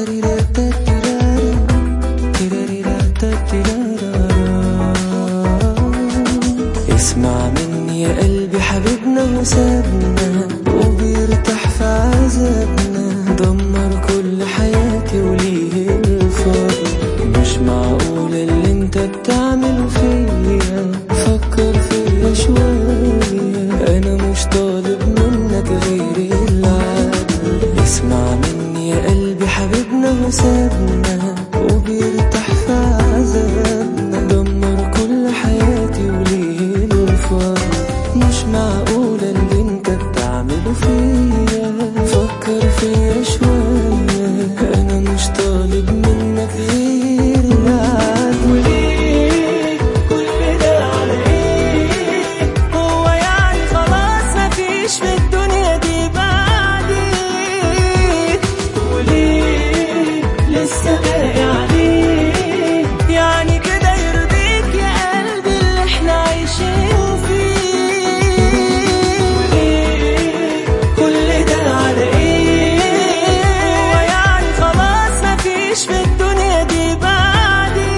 اسمع مني يا قلبي حبيبنا وسابنا وبيرتاح في عذابنا دمر كل حياتي وليه الفضل مش معقول اللي انت بتعمله فيا فكر فيا شوية انا مش طالب منك غير العدل اسمع مني يا قلبي حبيبنا وسابنا وبيرتاح في عذابنا دمر كل حياتي وليه الفضل مش معقولة اللي انت بتعمله فيا فكر فيا شوية انا مش طالب منك غير العدل وليه كل ده على ايه هو يعني خلاص مفيش في الدنيا دي بعدي وليه لسه باقي عليه يعني كده يرضيك يا قلبي اللي احنا عايشين فيه وليه كل ده على ايه هو يعني خلاص مفيش في الدنيا دي بعدي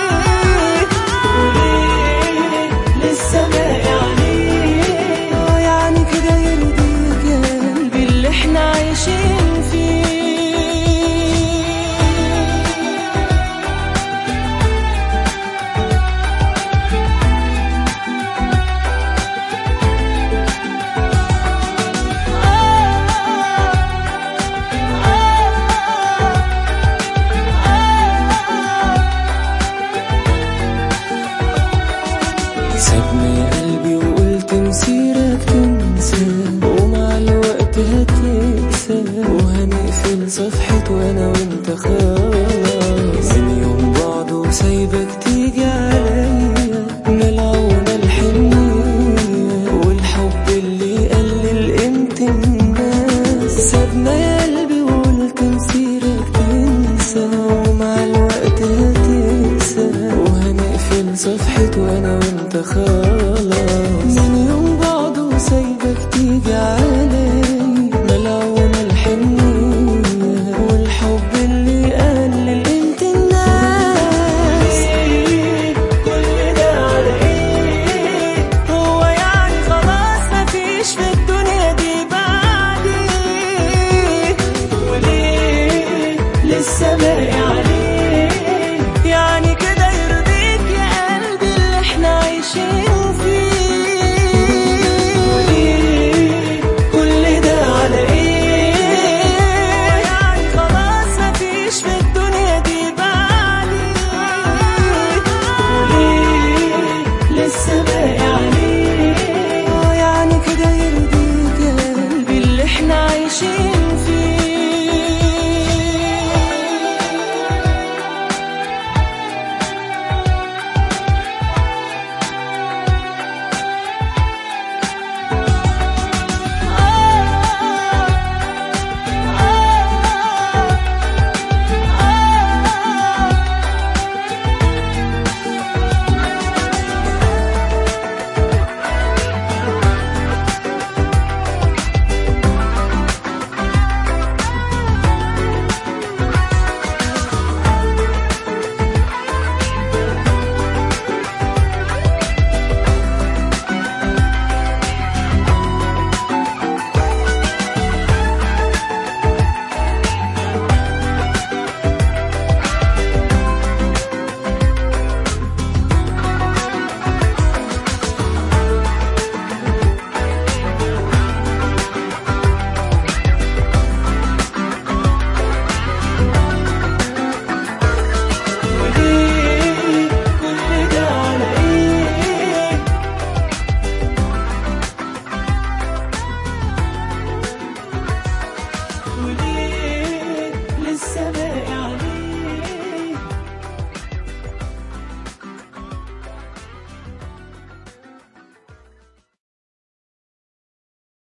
وليه لسه باقي عليه آه يعني كده يرضيك يا قلبي اللي احنا عايشين فيه سابني يا قلبي وقلت مسيرك تنسى ومع الوقت هتكسى وهنقفل صفحة وانا وانت خلاص من يوم بعد وسايبك تيجي عليا ملعونة الحنية والحب اللي يقلل قيمة الناس سابنا يا قلبي وقلت مسيرك تنسى ومع الوقت هتكسى وهنقفل صفحة وانا وانت خلاص